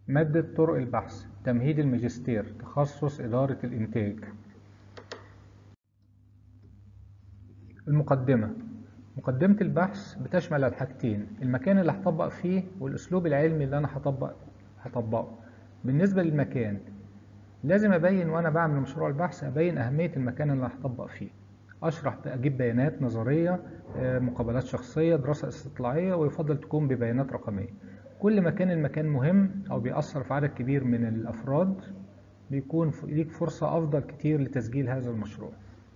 مادة طرق البحث تمهيد الماجستير تخصص إدارة الإنتاج المقدمة مقدمة البحث بتشمل الحاجتين المكان اللي هطبق فيه والأسلوب العلمي اللي أنا هطبق هطبقه بالنسبة للمكان لازم أبين وأنا بعمل مشروع البحث أبين أهمية المكان اللي هطبق فيه أشرح أجيب بيانات نظرية مقابلات شخصية دراسة استطلاعية ويفضل تكون ببيانات رقمية كل ما كان المكان مهم أو بيأثر في عدد كبير من الأفراد بيكون ليك فرصة أفضل كتير لتسجيل هذا المشروع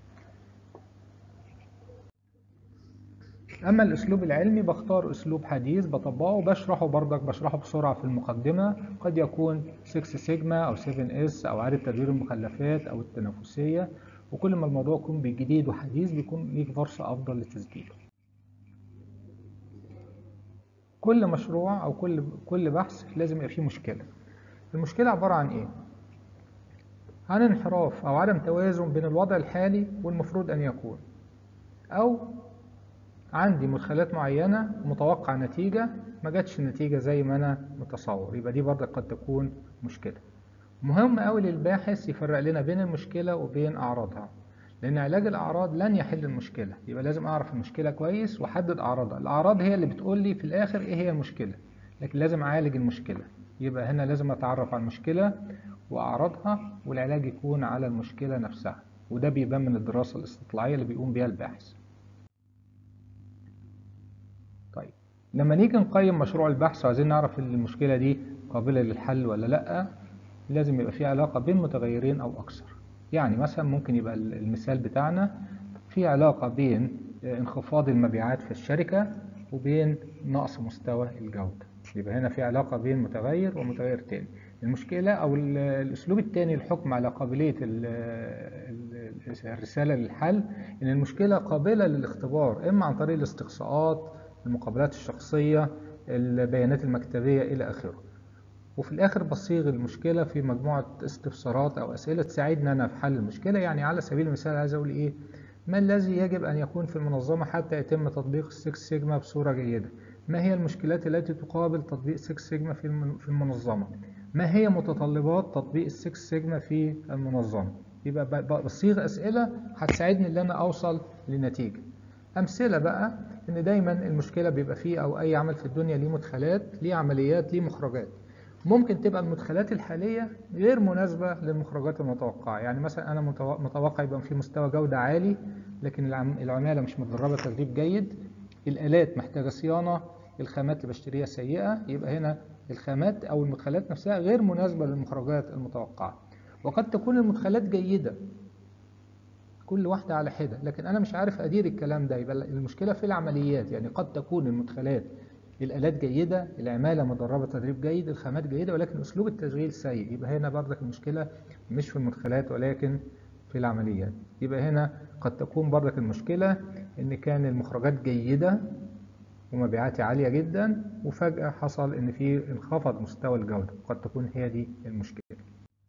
أما الأسلوب العلمي بختار أسلوب حديث بطبقه بشرحه برضك بشرحه بسرعة في المقدمة قد يكون 6 سيجما أو 7 اس أو إعادة تدوير المخلفات أو التنافسية وكل ما الموضوع يكون جديد وحديث بيكون ليك فرصة أفضل للتسجيل كل مشروع أو كل كل بحث لازم يبقى فيه مشكلة المشكلة عبارة عن إيه؟ عن انحراف أو عدم توازن بين الوضع الحالي والمفروض أن يكون أو عندي مدخلات معينة متوقع نتيجة ما جاتش النتيجة زي ما أنا متصور يبقى دي برضه قد تكون مشكلة مهم أوي للباحث يفرق لنا بين المشكلة وبين أعراضها لأن علاج الأعراض لن يحل المشكلة يبقى لازم أعرف المشكلة كويس وأحدد أعراضها الأعراض هي اللي بتقول لي في الآخر إيه هي المشكلة لكن لازم أعالج المشكلة يبقى هنا لازم أتعرف على المشكلة وأعراضها والعلاج يكون على المشكلة نفسها وده بيبان من الدراسة الاستطلاعية اللي بيقوم بيها الباحث طيب لما نيجي نقيم مشروع البحث وعايزين نعرف المشكلة دي قابلة للحل ولا لأ لازم يبقى في علاقة بين متغيرين أو أكثر يعني مثلا ممكن يبقى المثال بتاعنا في علاقة بين انخفاض المبيعات في الشركة وبين نقص مستوى الجودة يبقى هنا في علاقة بين متغير ومتغير تاني المشكلة أو الأسلوب التاني للحكم على قابلية الرسالة للحل إن المشكلة قابلة للاختبار إما عن طريق الاستقصاءات المقابلات الشخصية البيانات المكتبية إلى آخره وفي الآخر بصيغ المشكلة في مجموعة استفسارات أو أسئلة تساعدنا أنا في حل المشكلة يعني على سبيل المثال عايز أقول إيه ما الذي يجب أن يكون في المنظمة حتى يتم تطبيق السكس سيجما بصورة جيدة ما هي المشكلات التي تقابل تطبيق سكس سيجما في المنظمة ما هي متطلبات تطبيق السكس سيجما في المنظمة يبقى بصيغ أسئلة هتساعدني إن أنا أوصل لنتيجة أمثلة بقى إن دايما المشكلة بيبقى فيه أو أي عمل في الدنيا ليه مدخلات ليه عمليات ليه مخرجات ممكن تبقى المدخلات الحالية غير مناسبة للمخرجات المتوقعة يعني مثلا أنا متوقع يبقى في مستوى جودة عالي لكن العمالة مش متدربة تدريب جيد الآلات محتاجة صيانة الخامات اللي بشتريها سيئة يبقى هنا الخامات أو المدخلات نفسها غير مناسبة للمخرجات المتوقعة وقد تكون المدخلات جيدة كل واحدة على حدة لكن أنا مش عارف أدير الكلام ده يبقى المشكلة في العمليات يعني قد تكون المدخلات الآلات جيدة العمالة مدربة تدريب جيد الخامات جيدة ولكن أسلوب التشغيل سيء يبقى هنا برضك المشكلة مش في المدخلات ولكن في العمليات يبقى هنا قد تكون برضك المشكلة إن كان المخرجات جيدة ومبيعاتي عالية جدا وفجأة حصل إن في انخفض مستوى الجودة قد تكون هي دي المشكلة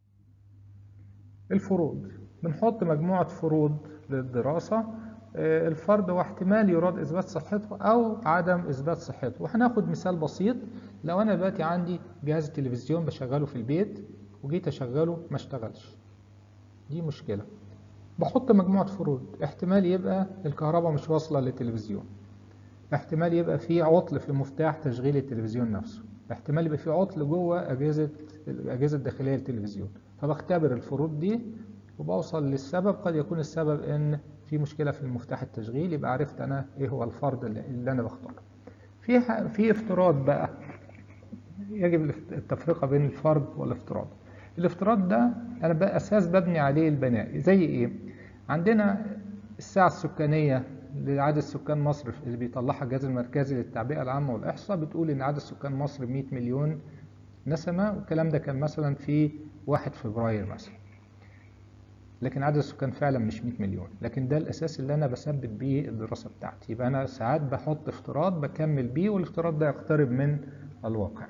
الفروض بنحط مجموعة فروض للدراسة الفرد هو احتمال يراد إثبات صحته أو عدم إثبات صحته وهناخد مثال بسيط لو أنا دلوقتي عندي جهاز تلفزيون بشغله في البيت وجيت أشغله ما اشتغلش دي مشكلة بحط مجموعة فروض احتمال يبقى الكهرباء مش واصلة للتلفزيون احتمال يبقى في عطل في مفتاح تشغيل التلفزيون نفسه احتمال يبقى في عطل جوه أجهزة الأجهزة الداخلية للتلفزيون فبختبر الفروض دي وبوصل للسبب قد يكون السبب ان في مشكله في المفتاح التشغيل يبقى عرفت انا ايه هو الفرض اللي انا بختاره في في افتراض بقى يجب التفرقه بين الفرض والافتراض الافتراض ده انا بقى اساس ببني عليه البناء زي ايه عندنا الساعه السكانيه لعدد سكان مصر اللي بيطلعها الجهاز المركزي للتعبئه العامه والاحصاء بتقول ان عدد سكان مصر 100 مليون نسمه والكلام ده كان مثلا في 1 فبراير مثلا لكن عدد السكان فعلا مش 100 مليون لكن ده الاساس اللي انا بثبت بيه الدراسه بتاعتي يبقى انا ساعات بحط افتراض بكمل بيه والافتراض ده يقترب من الواقع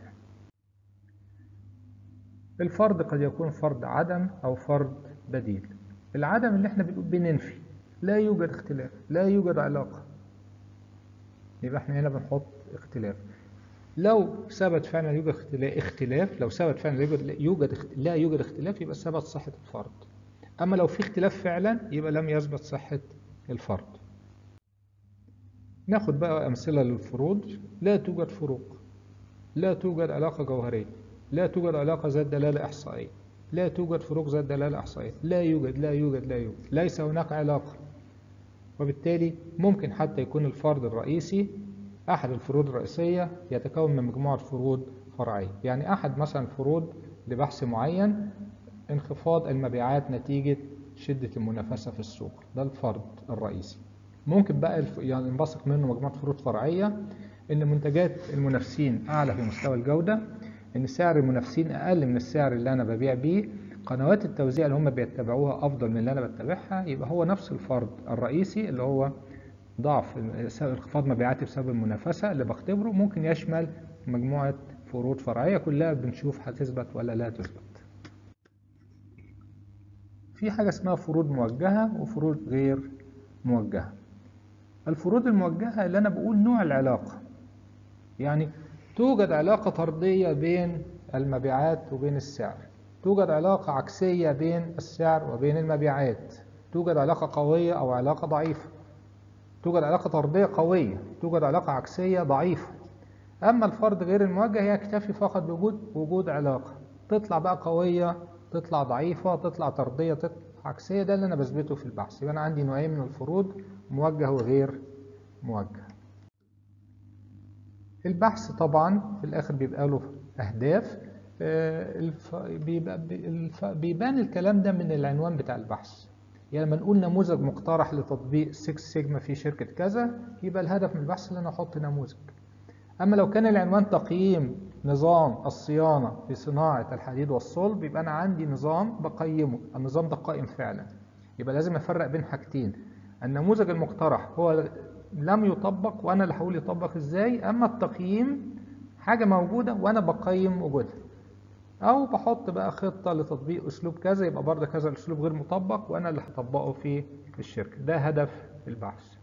الفرض قد يكون فرض عدم او فرض بديل العدم اللي احنا بنقول بننفي لا يوجد اختلاف لا يوجد علاقه يبقى احنا هنا بنحط اختلاف لو ثبت فعلا يوجد اختلا- اختلاف لو ثبت فعلا يوجد يوجد اخت- لا يوجد اختلاف يبقى ثبت صحة الفرض أما لو في اختلاف فعلا يبقى لم يثبت صحة الفرض ناخد بقى أمثلة للفروض لا توجد فروق لا توجد علاقة جوهرية لا توجد علاقة ذات دلالة إحصائية لا توجد فروق ذات دلالة إحصائية لا يوجد لا يوجد لا يوجد ليس هناك علاقة وبالتالي ممكن حتى يكون الفرض الرئيسي أحد الفروض الرئيسية يتكون من مجموعة فروض فرعية يعني أحد مثلا الفروض لبحث معين انخفاض المبيعات نتيجة شدة المنافسة في السوق ده الفرض الرئيسي ممكن بقى الف... يعني نبثق منه مجموعة فروض فرعية إن منتجات المنافسين أعلى في مستوى الجودة إن سعر المنافسين أقل من السعر اللي أنا ببيع بيه قنوات التوزيع اللي هم بيتبعوها أفضل من اللي أنا بتبعها يبقى هو نفس الفرض الرئيسي اللي هو ضعف انخفاض مبيعاتي بسبب المنافسة اللي بختبره ممكن يشمل مجموعة فروض فرعية كلها بنشوف هتثبت ولا لا تثبت في حاجة اسمها فروض موجهة وفروض غير موجهة الفروض الموجهة اللي أنا بقول نوع العلاقة يعني توجد علاقة طردية بين المبيعات وبين السعر توجد علاقة عكسية بين السعر وبين المبيعات توجد علاقة قوية أو علاقة ضعيفة توجد علاقة طردية قوية توجد علاقة عكسية ضعيفة أما الفرض غير الموجه يكتفي فقط بوجود وجود علاقة تطلع بقى قوية تطلع ضعيفة تطلع طردية تطلع عكسية ده اللي أنا بثبته في البحث يبقى أنا عندي نوعين من الفروض موجه وغير موجه البحث طبعا في الآخر بيبقى له أهداف الف... بيبقى الف... بيبان الكلام ده من العنوان بتاع البحث يعني لما نقول نموذج مقترح لتطبيق 6 سيجما في شركة كذا يبقى الهدف من البحث ان انا احط نموذج اما لو كان العنوان تقييم نظام الصيانة في صناعة الحديد والصلب يبقى انا عندي نظام بقيمه النظام ده قائم فعلا يبقى لازم افرق بين حاجتين النموذج المقترح هو لم يطبق وانا اللي هقول يطبق ازاي اما التقييم حاجة موجودة وانا بقيم وجودها او بحط بقى خطة لتطبيق اسلوب كذا يبقى برضه كذا الاسلوب غير مطبق وانا اللي هطبقه في الشركة ده هدف البحث